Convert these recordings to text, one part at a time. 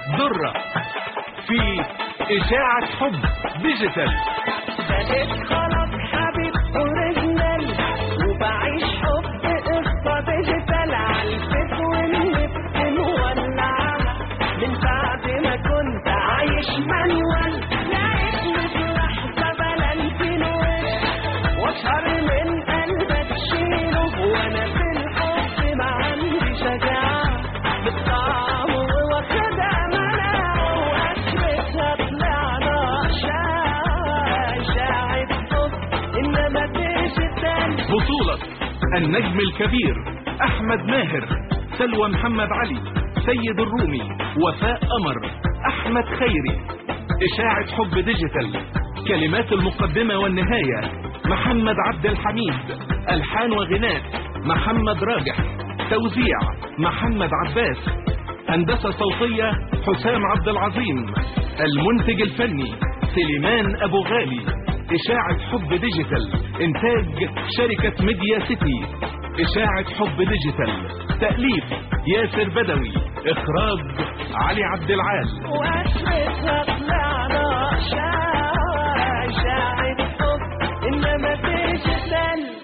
درة في إشاعة حب ديجيتال بقيت خلاص حبيب اوريجينال وبعيش حب قصة ديجيتال عالفيس والنت مولعة من بعد ما كنت عايش مانوال لقيتني في لحظة بلنتين وش واشهر من قلبك شيله وانا في الحب ما عندي شجاعة بالطعم واخدها مناعة واخرتها طلعنا شاعة شاعة حب انما ديجيتال بطولة النجم الكبير أحمد ماهر سلوى محمد علي سيد الرومي وفاء قمر أحمد خيري إشاعة حب ديجيتال كلمات المقدمة والنهاية محمد عبد الحميد ألحان وغناء محمد راجح توزيع محمد عباس هندسة صوتية حسام عبد العظيم المنتج الفني سليمان أبو غالي إشاعة حب ديجيتال إنتاج شركة ميديا سيتي إشاعة حب ديجيتال تأليف ياسر بدوي إخراج علي عبد العال واخرتها طلعنا شاعة شاعة حب انما ديجيتال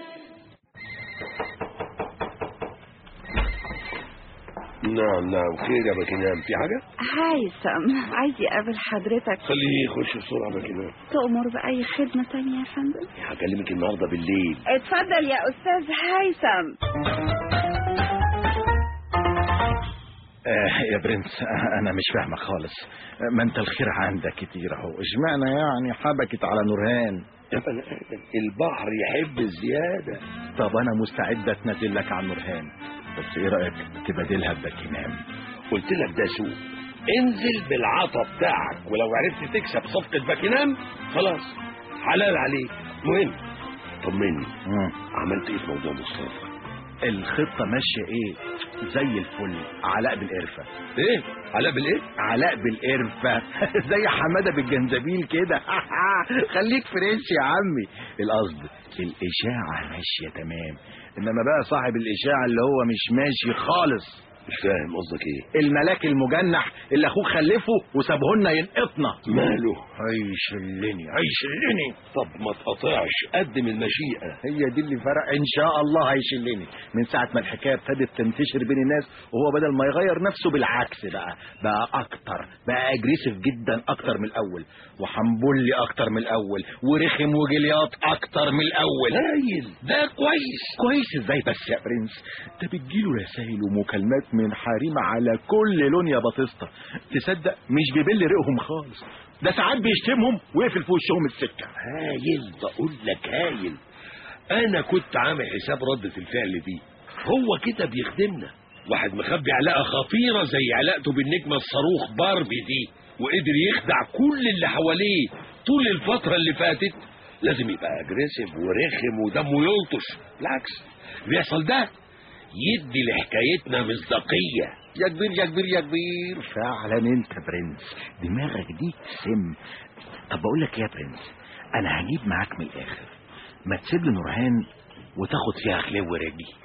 نعم نعم خير يا باكينام في حاجة؟ هيثم عايز يقابل حضرتك خليه يخش بسرعة باكينام تأمر بأي خدمة تانية يا فندم هكلمك النهاردة بالليل اتفضل يا أستاذ هيثم آه يا برنس آه انا مش فاهمك خالص آه، ما انت الخير عندك كتير اهو اشمعنى يعني حبكت على نورهان يا بني آدم، البحر يحب الزيادة طب انا مستعد اتنازل لك عن نورهان بس ايه رايك تبادلها بباكينام قلت لك ده سوق انزل بالعطا بتاعك ولو عرفت تكسب صفقة باكينام خلاص حلال عليك مهم طمني مم. عملت ايه في موضوع مصطفى الخطه ماشيه ايه زي الفل علاء بالقرفه ايه علاء بالايه علاء بالقرفه زي حماده بالجنزبيل كده خليك فريش يا عمي القصد الاشاعه ماشيه تمام انما بقى صاحب الاشاعه اللي هو مش ماشي خالص مش فاهم قصدك ايه الملاك المجنح اللي اخوه خلفه وسابه لنا ينقطنا ماله هيشلني هيشلني طب ما تقطعش قدم المشيئة هي دي اللي فرق ان شاء الله هيشلني من ساعه ما الحكايه ابتدت تنتشر بين الناس وهو بدل ما يغير نفسه بالعكس بقى بقى اكتر بقى اجريسيف جدا اكتر من الاول وحنبلي اكتر من الاول ورخم وجلياط اكتر من الاول هايل ده كويس كويس ازاي بس يا برنس ده بتجيله رسائل ومكالمات من حريم على كل لون يا باتيستا تصدق مش بيبل ريقهم خالص ده ساعات بيشتمهم ويقفل في وشهم السكه هايل بقول لك هايل انا كنت عامل حساب ردة الفعل دي هو كده بيخدمنا واحد مخبي علاقة خطيرة زي علاقته بالنجمة الصاروخ باربي دي وقدر يخدع كل اللي حواليه طول الفترة اللي فاتت لازم يبقى اجريسيف ورخم ودمه يلطش بالعكس بيحصل ده يدي لحكايتنا مصداقية يا كبير يا كبير يا كبير فعلا انت برنس دماغك دي سم طب بقول لك يا برنس انا هجيب معاك من الاخر ما تسيب لي نورهان وتاخد فيها خلو ورجلي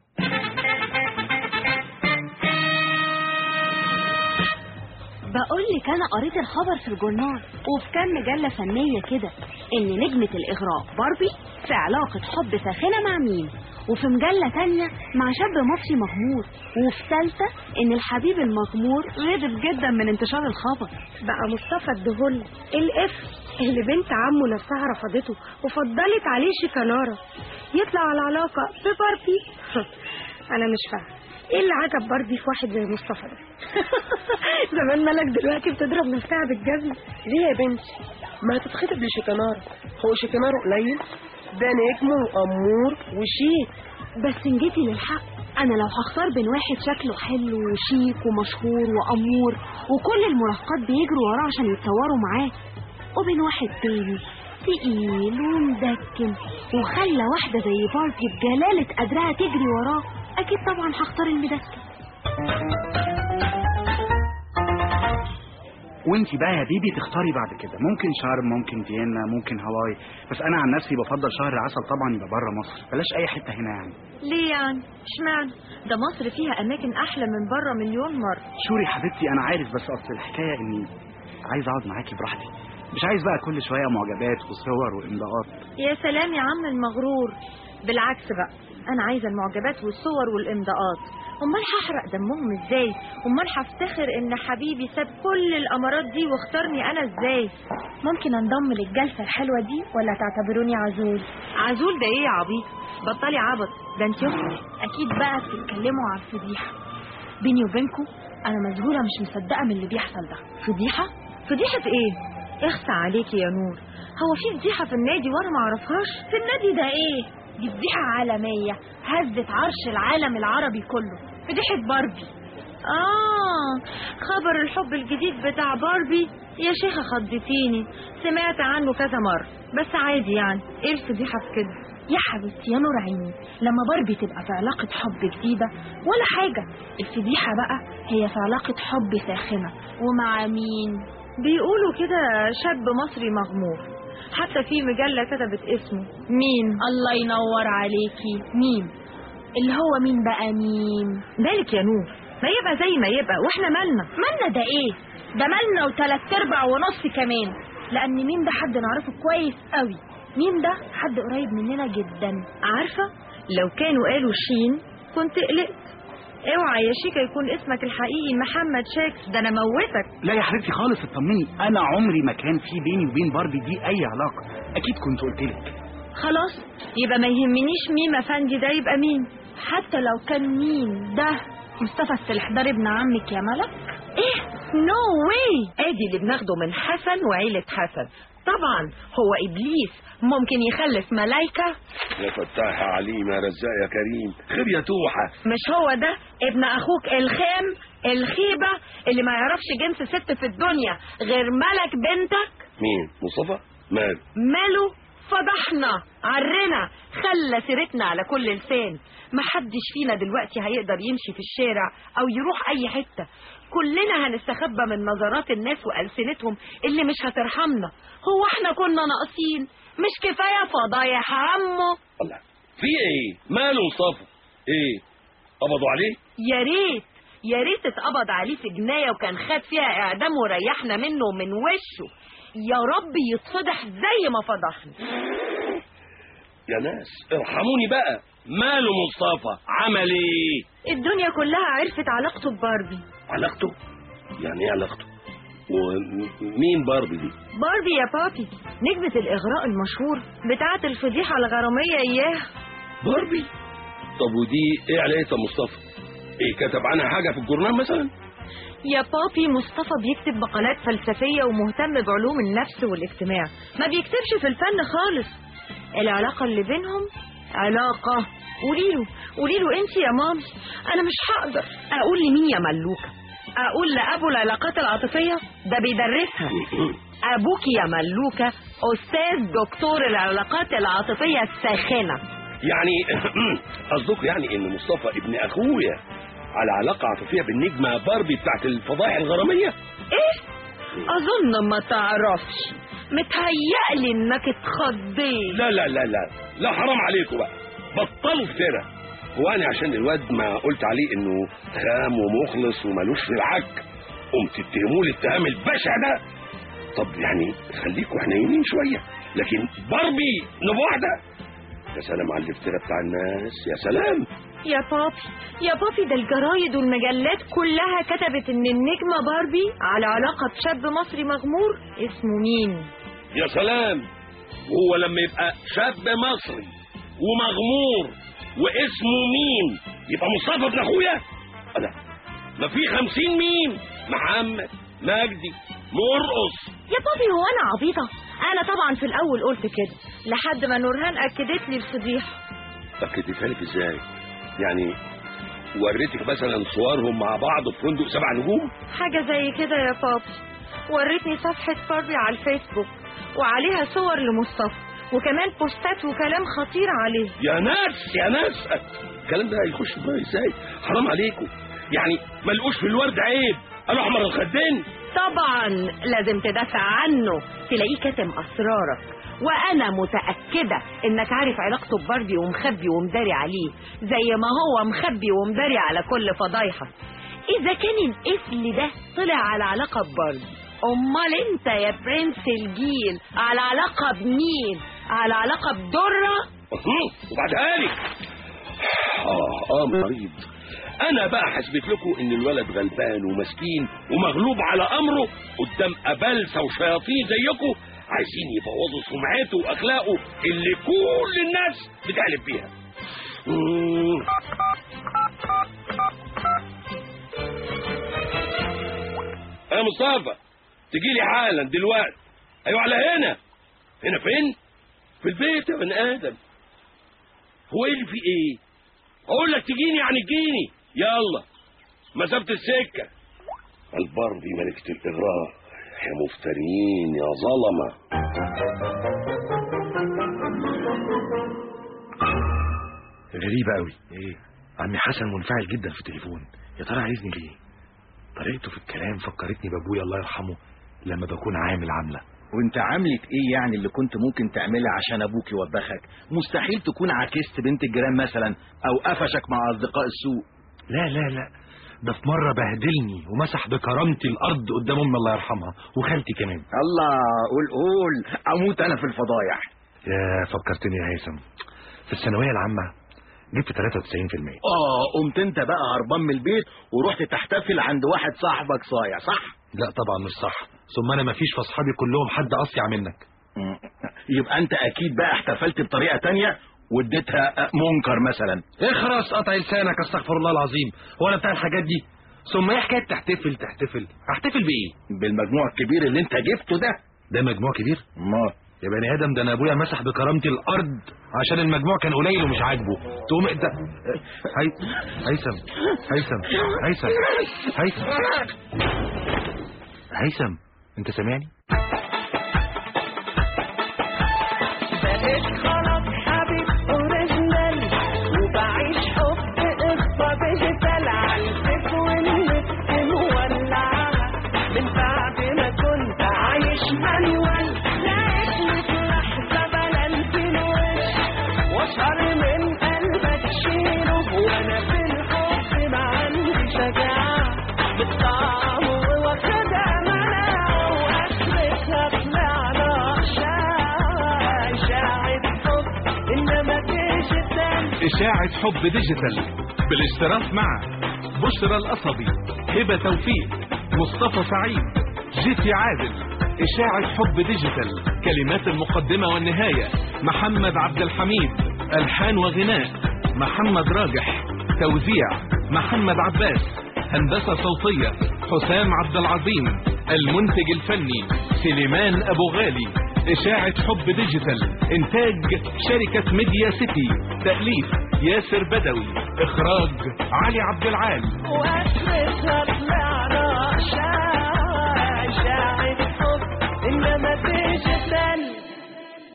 بقول لك انا قريت الخبر في الجورنال وفي كام مجله فنيه كده ان نجمه الاغراء باربي في علاقه حب ساخنه مع مين وفي مجله تانية مع شاب مصري مغمور وفي ثالثه ان الحبيب المغمور غضب جدا من انتشار الخبر بقى مصطفى الدهل الاف اللي بنت عمه نفسها رفضته وفضلت عليه شيكانارة يطلع على علاقة بباربي انا مش فاهمة ايه اللي عجب باربي في واحد زي مصطفى ده زمان ملك دلوقتي بتضرب نفسها بالجزمة ليه يا بنتي ما تتخطب لشيكانارو هو شيكانارو قليل ده نجم وامور وشيك بس ان جيتي للحق انا لو هختار بين واحد شكله حلو وشيك ومشهور وامور وكل المراهقات بيجروا وراه عشان يتصوروا معاه وبين واحد تاني تقيل ومدكن وخلى واحدة زي باربي بجلالة قدرها تجري وراه أكيد طبعا هختار المدكن وانت بقى يا بيبي تختاري بعد كده ممكن شرم ممكن فيينا ممكن هاواي بس انا عن نفسي بفضل شهر العسل طبعا يبقى بره مصر بلاش اي حته هنا يعني ليه يعني اشمعنى ده مصر فيها اماكن احلى من بره مليون مره شوري حبيبتي انا عارف بس اصل الحكايه اني عايز اقعد معاكي براحتي مش عايز بقى كل شويه معجبات وصور وامضاءات يا سلام يا عم المغرور بالعكس بقى انا عايزه المعجبات والصور والامضاءات امال هحرق دمهم ازاي امال هفتخر ان حبيبي ساب كل الامارات دي واختارني انا ازاي ممكن انضم للجلسه الحلوه دي ولا تعتبروني عزول عزول ده ايه يا عبيط بطلي عبط ده انت اختي اكيد بقى بتتكلموا على الفضيحه بيني وبينكم انا مذهوله مش مصدقه من اللي بيحصل ده فضيحه فضيحه ايه اخسى عليكي يا نور هو في فضيحه في النادي وانا ما اعرفهاش في النادي ده ايه دي فضيحه عالميه هزت عرش العالم العربي كله فضيحه باربي اه خبر الحب الجديد بتاع باربي يا شيخه خضتيني سمعت عنه كذا مره بس عادي يعني ايه الفضيحه في كده يا حبيبتي يا نور عيني لما باربي تبقى في علاقة حب جديدة ولا حاجة الفضيحة بقى هي في علاقة حب ساخنة ومع مين بيقولوا كده شاب مصري مغمور حتى في مجلة كتبت اسمه مين الله ينور عليكي مين اللي هو مين بقى مين مالك يا نور ما يبقى زي ما يبقى واحنا مالنا مالنا ده ايه ده مالنا وتلات ارباع ونص كمان لان مين ده حد نعرفه كويس قوي مين ده حد قريب مننا جدا عارفه لو كانوا قالوا شين كنت قلقت اوعى يا شيكا يكون اسمك الحقيقي محمد شاكس ده انا موتك لا يا حبيبتي خالص اطمني انا عمري ما كان في بيني وبين باربي دي اي علاقه اكيد كنت قلت لك خلاص يبقى ما يهمنيش مين افندي ده يبقى مين حتى لو كان مين ده مصطفى السلحدار ابن عمك يا ملك ايه نو واي ادي اللي بناخده من حسن وعيلة حسن طبعا هو ابليس ممكن يخلف ملايكة يا فتاح يا عليم يا رزاق يا كريم خير يا توحة مش هو ده ابن اخوك الخام الخيبة اللي ما يعرفش جنس ست في الدنيا غير ملك بنتك مين مصطفى مال ماله فضحنا عرنا خلى سيرتنا على كل لسان محدش فينا دلوقتي هيقدر يمشي في الشارع او يروح اي حتة كلنا هنستخبى من نظرات الناس والسنتهم اللي مش هترحمنا هو احنا كنا ناقصين مش كفايه فضايح عمه الله في ايه ماله مصطفى ايه قبضوا عليه يا ريت يا ريت اتقبض عليه في جنايه وكان خد فيها اعدام وريحنا منه ومن وشه يا رب يتفضح زي ما فضحنا يا ناس ارحموني بقى ماله مصطفى عمل ايه الدنيا كلها عرفت علاقته بباربي علاقته يعني ايه علاقته ومين باربي دي باربي يا بابي نجمة الإغراء المشهور بتاعة الفضيحة الغرامية إياها باربي طب ودي ايه علاقتها مصطفى ايه كتب عنها حاجة في الجورنال مثلا يا بابي مصطفى بيكتب مقالات فلسفية ومهتم بعلوم النفس والاجتماع ما بيكتبش في الفن خالص العلاقة اللي بينهم علاقة قولي له قولي له انت يا مامي انا مش هقدر اقول لمين يا ملوكه اقول لابو العلاقات العاطفيه ده بيدرسها ابوك يا ملوكه استاذ دكتور العلاقات العاطفيه الساخنه يعني قصدك يعني ان مصطفى ابن اخويا على علاقة عاطفية بالنجمة باربي بتاعت الفضائح الغرامية ايه اظن ما تعرفش متهيألي انك اتخضيت لا لا لا لا لا حرام عليكم بقى بطلوا افترا هو انا عشان الواد ما قلت عليه انه خام ومخلص ومالوش في العك قمت تتهموه الاتهام البشع ده طب يعني خليكوا حنينين شوية لكن باربي نبوة واحدة يا سلام على الافتراء بتاع الناس يا سلام يا بابي يا بابي ده الجرايد والمجلات كلها كتبت ان النجمة باربي على علاقة بشاب مصري مغمور اسمه مين يا سلام وهو لما يبقى شاب مصري ومغمور واسمه مين يبقى مصطفى ابن اخويا انا ما في خمسين مين محمد مجدي مرقص يا بابي هو انا عبيطة انا طبعا في الاول قلت كده لحد ما نورهان اكدت لي الفضيحة اكدتها لك ازاي يعني وريتك مثلا صورهم مع بعض في فندق سبع نجوم حاجة زي كده يا بابي وريتني صفحة باربي على الفيسبوك وعليها صور لمصطفى وكمان بوستات وكلام خطير عليه يا ناس يا ناس الكلام ده هيخش في دماغي ازاي حرام عليكم يعني ما لقوش في الورد عيب قالوا احمر الخدين طبعا لازم تدافع عنه تلاقيه كاتم اسرارك وانا متاكده انك عارف علاقته بباربي ومخبي ومداري عليه زي ما هو مخبي ومداري على كل فضايحك اذا كان القفل ده طلع على علاقه بباربي امال انت يا برنس الجيل على علاقه بمين على علاقه بدره وبعدها لك اه اه مريض انا بقى حسبت لكم ان الولد غلبان ومسكين ومغلوب على امره قدام ابلسه وشياطين زيكم عايزين يبوظوا سمعته واخلاقه اللي كل الناس بتقلب بيها مم. يا مصطفى تجي لي حالا دلوقتي ايوه على هنا هنا فين في البيت يا بني ادم هو ايه اللي في ايه اقول لك تجيني يعني تجيني يلا مسافه السكه الباربي ملكه الاغراء يا مفترين يا ظلمه غريبة قوي ايه عمي حسن منفعل جدا في التليفون يا ترى عايزني ليه طريقته في الكلام فكرتني بابويا الله يرحمه لما بكون عامل عاملة وانت عملت ايه يعني اللي كنت ممكن تعملها عشان ابوك يوبخك مستحيل تكون عكست بنت الجيران مثلا او قفشك مع اصدقاء السوق لا لا لا ده في مرة بهدلني ومسح بكرامتي الأرض قدام أمي الله يرحمها وخالتي كمان الله قول قول اموت انا في الفضايح يا فكرتني يا هيثم في الثانوية العامة جبت 93% اه قمت انت بقى هربان من البيت ورحت تحتفل عند واحد صاحبك صايع صح لا طبعا مش صح ثم أنا مفيش في أصحابي كلهم حد أصيع منك مم. يبقى انت اكيد بقى احتفلت بطريقة تانية واديتها منكر مثلا اخرس قطع لسانك استغفر الله العظيم هو انا بتاع الحاجات دي ثم ايه حكايه تحتفل تحتفل هحتفل بايه بالمجموع الكبير اللي انت جبته ده ده مجموع كبير ما يا بني ادم ده انا ابويا مسح بكرامتي الارض عشان المجموع كان قليل ومش عاجبه تقوم انت هي... هيثم هيثم هيثم هيثم هيثم انت سامعني بقيت خلاص حبيب اوريجينال وبعيش حب قصة ديجيتال عالفيس والنت مولعة من بعد ما كنت عايش مانوال لقيتني في لحظة بلنت الوش واشعر من قلبك شيله وانا في الحب ما عندي شجاعة بالطعم واخدها مناعة واخرتها طلعنا شاعر شاعر حب انما ديجيتال إشاعة حب ديجيتال بالاشتراك مع بشرى القصبي هبة توفيق مصطفى سعيد جيتي عادل إشاعة حب ديجيتال كلمات المقدمة والنهاية محمد عبد الحميد ألحان وغناء محمد راجح توزيع محمد عباس هندسة صوتية حسام عبد العظيم المنتج الفني سليمان أبو غالي إشاعة حب ديجيتال إنتاج شركة ميديا سيتي تأليف ياسر بدوي إخراج علي عبد العال واخرتها طلعنا